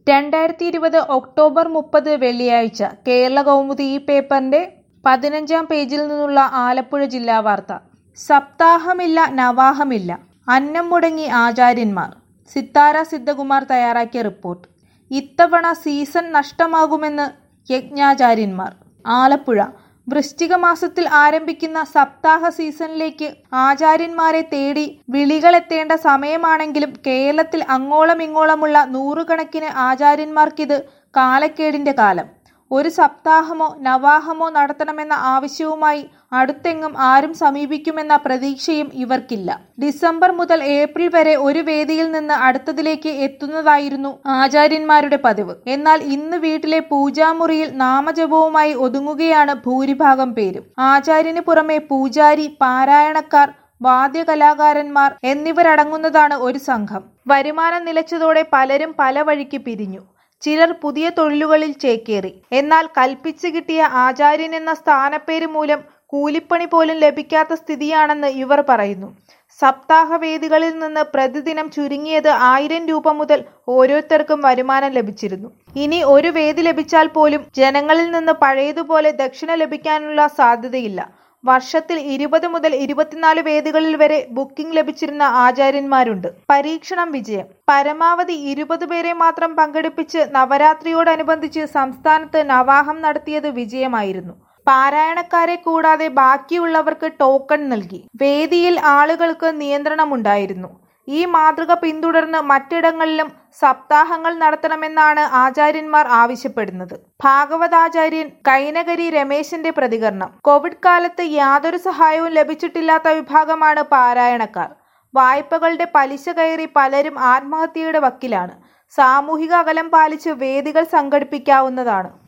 രണ്ടായിരത്തി ഇരുപത് ഒക്ടോബർ മുപ്പത് വെള്ളിയാഴ്ച കേരള കൗമുദി ഈ പേപ്പറിന്റെ പതിനഞ്ചാം പേജിൽ നിന്നുള്ള ആലപ്പുഴ ജില്ലാ വാർത്ത സപ്താഹമില്ല നവാഹമില്ല അന്നം മുടങ്ങി ആചാര്യന്മാർ സിത്താര സിദ്ധകുമാർ തയ്യാറാക്കിയ റിപ്പോർട്ട് ഇത്തവണ സീസൺ നഷ്ടമാകുമെന്ന് യജ്ഞാചാര്യന്മാർ ആലപ്പുഴ വൃശ്ചിക മാസത്തിൽ ആരംഭിക്കുന്ന സപ്താഹ സീസണിലേക്ക് ആചാര്യന്മാരെ തേടി വിളികളെത്തേണ്ട സമയമാണെങ്കിലും കേരളത്തിൽ അങ്ങോളം ഇങ്ങോളമുള്ള നൂറുകണക്കിന് ആചാര്യന്മാർക്കിത് കാലക്കേടിന്റെ കാലം ഒരു സപ്താഹമോ നവാഹമോ നടത്തണമെന്ന ആവശ്യവുമായി അടുത്തെങ്ങും ആരും സമീപിക്കുമെന്ന പ്രതീക്ഷയും ഇവർക്കില്ല ഡിസംബർ മുതൽ ഏപ്രിൽ വരെ ഒരു വേദിയിൽ നിന്ന് അടുത്തതിലേക്ക് എത്തുന്നതായിരുന്നു ആചാര്യന്മാരുടെ പതിവ് എന്നാൽ ഇന്ന് വീട്ടിലെ പൂജാമുറിയിൽ നാമജപവുമായി ഒതുങ്ങുകയാണ് ഭൂരിഭാഗം പേരും ആചാര്യന് പുറമെ പൂജാരി പാരായണക്കാർ വാദ്യകലാകാരന്മാർ എന്നിവരടങ്ങുന്നതാണ് ഒരു സംഘം വരുമാനം നിലച്ചതോടെ പലരും പല വഴിക്ക് പിരിഞ്ഞു ചിലർ പുതിയ തൊഴിലുകളിൽ ചേക്കേറി എന്നാൽ കൽപ്പിച്ചു കിട്ടിയ ആചാര്യൻ എന്ന സ്ഥാനപ്പേര് മൂലം കൂലിപ്പണി പോലും ലഭിക്കാത്ത സ്ഥിതിയാണെന്ന് ഇവർ പറയുന്നു സപ്താഹ വേദികളിൽ നിന്ന് പ്രതിദിനം ചുരുങ്ങിയത് ആയിരം രൂപ മുതൽ ഓരോരുത്തർക്കും വരുമാനം ലഭിച്ചിരുന്നു ഇനി ഒരു വേദി ലഭിച്ചാൽ പോലും ജനങ്ങളിൽ നിന്ന് പഴയതുപോലെ ദക്ഷിണ ലഭിക്കാനുള്ള സാധ്യതയില്ല വർഷത്തിൽ ഇരുപത് മുതൽ ഇരുപത്തിനാല് വേദികളിൽ വരെ ബുക്കിംഗ് ലഭിച്ചിരുന്ന ആചാര്യന്മാരുണ്ട് പരീക്ഷണം വിജയം പരമാവധി ഇരുപത് പേരെ മാത്രം പങ്കെടുപ്പിച്ച് നവരാത്രിയോടനുബന്ധിച്ച് സംസ്ഥാനത്ത് നവാഹം നടത്തിയത് വിജയമായിരുന്നു പാരായണക്കാരെ കൂടാതെ ബാക്കിയുള്ളവർക്ക് ടോക്കൺ നൽകി വേദിയിൽ ആളുകൾക്ക് നിയന്ത്രണമുണ്ടായിരുന്നു ഈ മാതൃക പിന്തുടർന്ന് മറ്റിടങ്ങളിലും സപ്താഹങ്ങൾ നടത്തണമെന്നാണ് ആചാര്യന്മാർ ആവശ്യപ്പെടുന്നത് ഭാഗവതാചാര്യൻ കൈനകരി രമേശന്റെ പ്രതികരണം കോവിഡ് കാലത്ത് യാതൊരു സഹായവും ലഭിച്ചിട്ടില്ലാത്ത വിഭാഗമാണ് പാരായണക്കാർ വായ്പകളുടെ പലിശ കയറി പലരും ആത്മഹത്യയുടെ വക്കിലാണ് സാമൂഹിക അകലം പാലിച്ച് വേദികൾ സംഘടിപ്പിക്കാവുന്നതാണ്